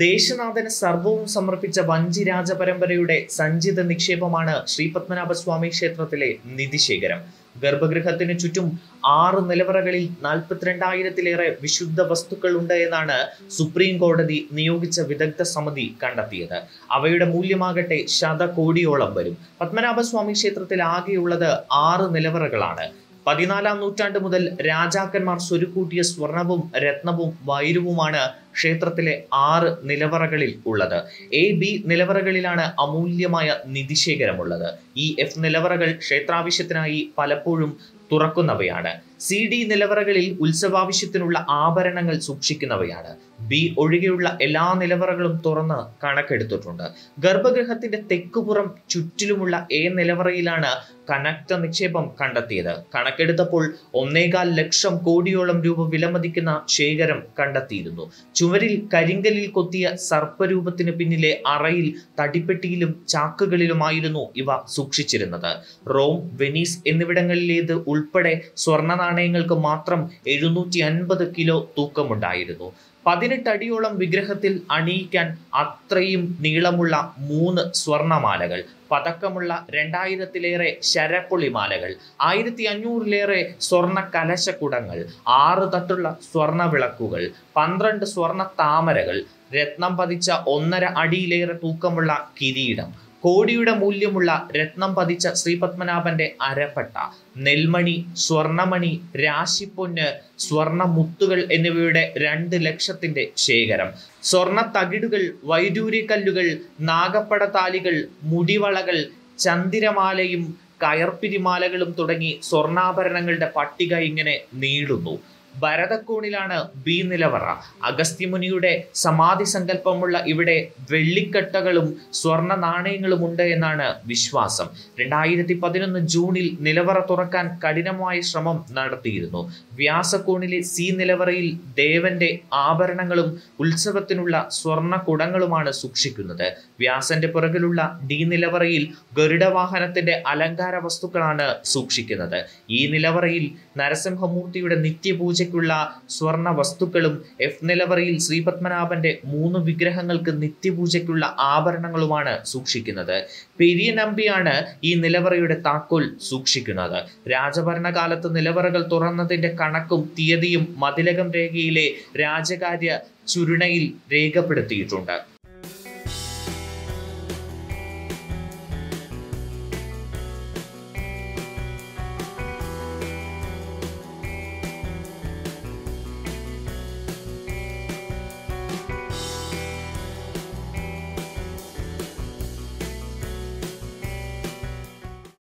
ദേശനാഥന് സർവവും സമർപ്പിച്ച വഞ്ചി രാജപരമ്പരയുടെ സഞ്ചിത നിക്ഷേപമാണ് ശ്രീപത്മനാഭസ്വാമി ക്ഷേത്രത്തിലെ നിധിശേഖരം ഗർഭഗൃഹത്തിന് ചുറ്റും ആറ് നിലവറകളിൽ നാൽപ്പത്തിരണ്ടായിരത്തിലേറെ വിശുദ്ധ വസ്തുക്കൾ ഉണ്ട് എന്നാണ് സുപ്രീം കോടതി നിയോഗിച്ച വിദഗ്ധ സമിതി കണ്ടെത്തിയത് അവയുടെ മൂല്യമാകട്ടെ ശതകോടിയോളം വരും പത്മനാഭസ്വാമി ക്ഷേത്രത്തിൽ ആകെയുള്ളത് ആറ് നിലവറകളാണ് പതിനാലാം നൂറ്റാണ്ട് മുതൽ രാജാക്കന്മാർ സ്വരുക്കൂട്ടിയ സ്വർണവും രത്നവും വൈരവുമാണ് ക്ഷേത്രത്തിലെ ആറ് നിലവറകളിൽ ഉള്ളത് എ ബി നിലവറകളിലാണ് അമൂല്യമായ നിധിശേഖരമുള്ളത് ഈ എഫ് നിലവറകൾ ക്ഷേത്രാവശ്യത്തിനായി പലപ്പോഴും തുറക്കുന്നവയാണ് സി ഡി നിലവറകളിൽ ഉത്സവാവശ്യത്തിനുള്ള ആഭരണങ്ങൾ സൂക്ഷിക്കുന്നവയാണ് ബി ഒഴികെയുള്ള എല്ലാ നിലവറകളും തുറന്ന് കണക്കെടുത്തിട്ടുണ്ട് ഗർഭഗൃഹത്തിന്റെ തെക്കുപുറം ചുറ്റിലുമുള്ള എ നിലവറയിലാണ് കനക്ത നിക്ഷേപം കണ്ടെത്തിയത് കണക്കെടുത്തപ്പോൾ ഒന്നേകാൽ ലക്ഷം കോടിയോളം രൂപ വിലമതിക്കുന്ന ശേഖരം കണ്ടെത്തിയിരുന്നു ചുവരിൽ കരിങ്കലിൽ കൊത്തിയ സർപ്പരൂപത്തിന് പിന്നിലെ അറയിൽ തടിപ്പെട്ടിയിലും ചാക്കുകളിലുമായിരുന്നു ഇവ സൂക്ഷിച്ചിരുന്നത് റോം വെനീസ് എന്നിവിടങ്ങളിലേത് ഉൾപ്പെടെ സ്വർണ്ണ നാണയങ്ങൾക്ക് മാത്രം എഴുന്നൂറ്റി അൻപത് കിലോ തൂക്കമുണ്ടായിരുന്നു പതിനെട്ട് അടിയോളം വിഗ്രഹത്തിൽ അണിയിക്കാൻ അത്രയും നീളമുള്ള മൂന്ന് സ്വർണമാലകൾ പതക്കമുള്ള രണ്ടായിരത്തിലേറെ ശരപ്പുളിമാലകൾ ആയിരത്തി അഞ്ഞൂറിലേറെ സ്വർണ്ണ കലശക്കുടങ്ങൾ ആറ് തട്ടുള്ള സ്വർണ്ണ വിളക്കുകൾ പന്ത്രണ്ട് സ്വർണ്ണ താമരകൾ രത്നം പതിച്ച ഒന്നര അടിയിലേറെ തൂക്കമുള്ള കിരീടം കോടിയുടെ മൂല്യമുള്ള രത്നം പതിച്ച ശ്രീപത്മനാഭന്റെ അരപ്പട്ട നെൽമണി സ്വർണമണി രാശിപ്പൊന്ന് സ്വർണ മുത്തുകൾ എന്നിവയുടെ രണ്ട് ലക്ഷത്തിന്റെ ശേഖരം സ്വർണ തകിടുകൾ വൈഡൂര്യക്കല്ലുകൾ നാഗപ്പട താലികൾ മുടിവളകൾ ചന്ദിരമാലയും കയർപ്പിരിമാലകളും തുടങ്ങി സ്വർണ്ണാഭരണങ്ങളുടെ പട്ടിക ഇങ്ങനെ നീളുന്നു ഭരതക്കോണിലാണ് ബി നിലവറ അഗസ്ത്യമുനിയുടെ സമാധി സങ്കല്പമുള്ള ഇവിടെ വെള്ളിക്കട്ടകളും സ്വർണ്ണ നാണയങ്ങളും ഉണ്ട് എന്നാണ് വിശ്വാസം രണ്ടായിരത്തി പതിനൊന്ന് ജൂണിൽ നിലവറ തുറക്കാൻ കഠിനമായ ശ്രമം നടത്തിയിരുന്നു വ്യാസക്കോണിലെ സി നിലവറയിൽ ദേവന്റെ ആഭരണങ്ങളും ഉത്സവത്തിനുള്ള സ്വർണ്ണ കുടങ്ങളുമാണ് സൂക്ഷിക്കുന്നത് വ്യാസന്റെ പുറകിലുള്ള ഡി നിലവറയിൽ ഗരുഡവാഹനത്തിന്റെ അലങ്കാര വസ്തുക്കളാണ് സൂക്ഷിക്കുന്നത് ഈ നിലവറയിൽ നരസിംഹമൂർത്തിയുടെ നിത്യപൂജ പൂജയ്ക്കുള്ള സ്വർണ വസ്തുക്കളും എഫ് നിലവറയിൽ ശ്രീപത്മനാഭന്റെ മൂന്ന് വിഗ്രഹങ്ങൾക്ക് നിത്യപൂജയ്ക്കുള്ള ആഭരണങ്ങളുമാണ് സൂക്ഷിക്കുന്നത് പെരിയ നമ്പിയാണ് ഈ നിലവറയുടെ താക്കോൽ സൂക്ഷിക്കുന്നത് രാജഭരണകാലത്ത് നിലവറകൾ തുറന്നതിന്റെ കണക്കും തീയതിയും മതിലകം രേഖയിലെ രാജകാര്യ ചുരുണയിൽ രേഖപ്പെടുത്തിയിട്ടുണ്ട്